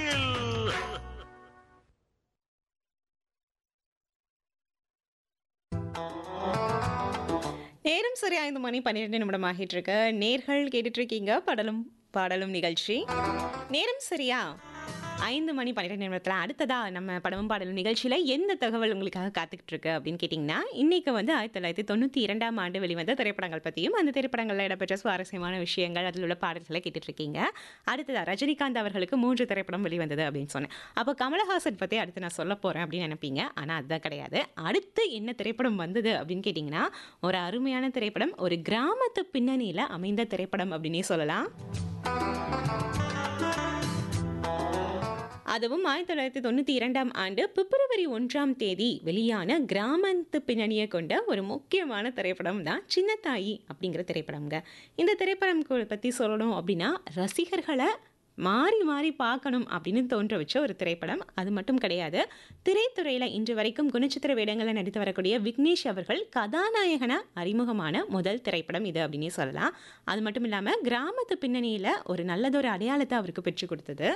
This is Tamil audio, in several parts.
கோயில் நேரம் சரி ஐந்து மணி பன்னிரெண்டு நிமிடம் ஆகிட்டு இருக்கு நேர்கள் கேட்டுட்டு இருக்கீங்க படலும் பாடலும் நிகழ்ச்சி நேரம் சரியா ஐந்து மணி பன்னிரெண்டு நிமிடத்தில் அடுத்ததா நம்ம படமும் பாடலும் நிகழ்ச்சியில் எந்த தகவல் உங்களுக்காக காத்துக்கிட்டு இருக்கு அப்படின்னு கேட்டிங்கன்னா இன்னைக்கு வந்து ஆயிரத்தி தொள்ளாயிரத்தி தொண்ணூற்றி இரண்டாம் ஆண்டு வெளிவந்த திரைப்படங்கள் பற்றியும் அந்த திரைப்படங்களில் இடம்பெற்ற சுவாரஸ்யமான விஷயங்கள் அதில் உள்ள பாடல்களை கேட்டுட்டு இருக்கீங்க அடுத்ததா ரஜினிகாந்த் அவர்களுக்கு மூன்று திரைப்படம் வெளிவந்தது அப்படின்னு சொன்னேன் அப்போ கமலஹாசன் பற்றி அடுத்து நான் சொல்ல போகிறேன் அப்படின்னு நினைப்பீங்க ஆனால் அதுதான் கிடையாது அடுத்து என்ன திரைப்படம் வந்தது அப்படின்னு கேட்டிங்கன்னா ஒரு அருமையான திரைப்படம் ஒரு கிராமத்து பின்னணியில் அமைந்த திரைப்படம் அப்படின்னே சொல்லலாம் அதுவும் ஆயிரத்தி தொள்ளாயிரத்தி தொண்ணூற்றி இரண்டாம் ஆண்டு பிப்ரவரி ஒன்றாம் தேதி வெளியான கிராமத்து பின்னணியை கொண்ட ஒரு முக்கியமான திரைப்படம் தான் சின்னத்தாயி அப்படிங்கிற திரைப்படம்ங்க இந்த திரைப்படம் பற்றி சொல்லணும் அப்படின்னா ரசிகர்களை மாறி மாறி பார்க்கணும் அப்படின்னு தோன்ற வச்ச ஒரு திரைப்படம் அது மட்டும் கிடையாது திரைத்துறையில் இன்று வரைக்கும் குணச்சித்திர வேடங்களில் நடித்து வரக்கூடிய விக்னேஷ் அவர்கள் கதாநாயகனா அறிமுகமான முதல் திரைப்படம் இது அப்படின்னே சொல்லலாம் அது மட்டும் இல்லாமல் கிராமத்து பின்னணியில் ஒரு நல்லதொரு அடையாளத்தை அவருக்கு பெற்றுக் கொடுத்தது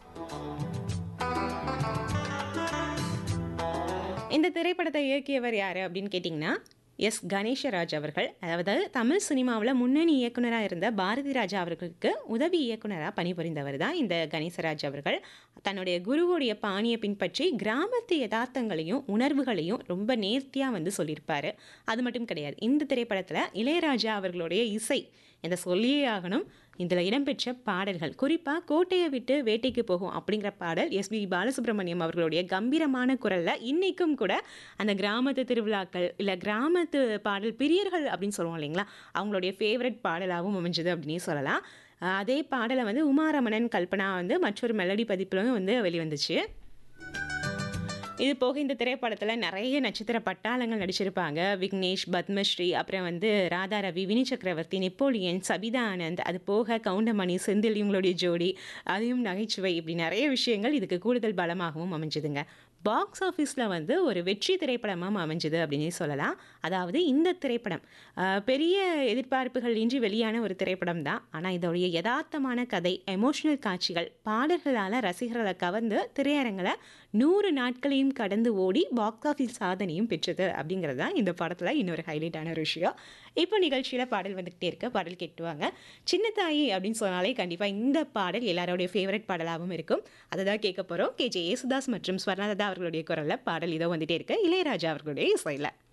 இந்த திரைப்படத்தை இயக்கியவர் யார் அப்படின்னு கேட்டிங்கன்னா எஸ் கணேசராஜ் அவர்கள் அதாவது தமிழ் சினிமாவில் முன்னணி இயக்குனராக இருந்த பாரதி ராஜா அவர்களுக்கு உதவி இயக்குனராக பணிபுரிந்தவர் தான் இந்த கணேசராஜ் அவர்கள் தன்னுடைய குருவுடைய பாணியை பின்பற்றி கிராமத்து யதார்த்தங்களையும் உணர்வுகளையும் ரொம்ப நேர்த்தியாக வந்து சொல்லியிருப்பார் அது மட்டும் கிடையாது இந்த திரைப்படத்தில் இளையராஜா அவர்களுடைய இசை இதை சொல்லியே ஆகணும் இதில் இடம்பெற்ற பாடல்கள் குறிப்பாக கோட்டையை விட்டு வேட்டைக்கு போகும் அப்படிங்கிற பாடல் எஸ்பி பாலசுப்ரமணியம் அவர்களுடைய கம்பீரமான குரலில் இன்றைக்கும் கூட அந்த கிராமத்து திருவிழாக்கள் இல்லை கிராமத்து பாடல் பிரியர்கள் அப்படின்னு சொல்லுவோம் இல்லைங்களா அவங்களுடைய ஃபேவரட் பாடலாகவும் அமைஞ்சது அப்படின்னே சொல்லலாம் அஹ் அதே பாடலை வந்து உமாரமணன் கல்பனா வந்து மற்றொரு மெலடி பதிப்பிலும் வந்து வெளிவந்துச்சு இது போக இந்த திரைப்படத்தில் நிறைய நட்சத்திர பட்டாளங்கள் நடிச்சிருப்பாங்க விக்னேஷ் பத்மஸ்ரீ அப்புறம் வந்து ராதா ரவி வினி சக்கரவர்த்தி நெப்போலியன் சபிதா ஆனந்த் அது போக கவுண்டமணி செந்தில் இவங்களுடைய ஜோடி அதையும் நகைச்சுவை இப்படி நிறைய விஷயங்கள் இதுக்கு கூடுதல் பலமாகவும் அமைஞ்சுதுங்க பாக்ஸ் ஆஃபீஸில் வந்து ஒரு வெற்றி திரைப்படமாக அமைஞ்சது அப்படின்னே சொல்லலாம் அதாவது இந்த திரைப்படம் ஆஹ், பெரிய எதிர்பார்ப்புகள் இன்றி வெளியான ஒரு திரைப்படம் தான் ஆனால் இதோடைய யதார்த்தமான கதை எமோஷனல் காட்சிகள் பாடல்களால் ரசிகர்களை கவர்ந்து திரையரங்களை நூறு நாட்களையும் கடந்து ஓடி பாக்ஸ் ஆஃபீஸ் சாதனையும் பெற்றது அப்படிங்கிறது தான் இந்த படத்தில் இன்னொரு ஹைலைட்டான ஒரு விஷயம் இப்போ நிகழ்ச்சியில் பாடல் வந்துக்கிட்டே இருக்க பாடல் கேட்டுவாங்க சின்ன தாயி அப்படின்னு சொன்னாலே கண்டிப்பாக இந்த பாடல் எல்லாரோடைய ஃபேவரட் பாடலாகவும் இருக்கும் அதை தான் கேட்க போகிறோம் கே ஜே யேசுதாஸ் மற்றும் ஸ்வர்ணலதா அவர்களுடைய குரலில் பாடல் இதோ வந்துட்டே இருக்கு இளையராஜா அவர்களுடைய இசையில்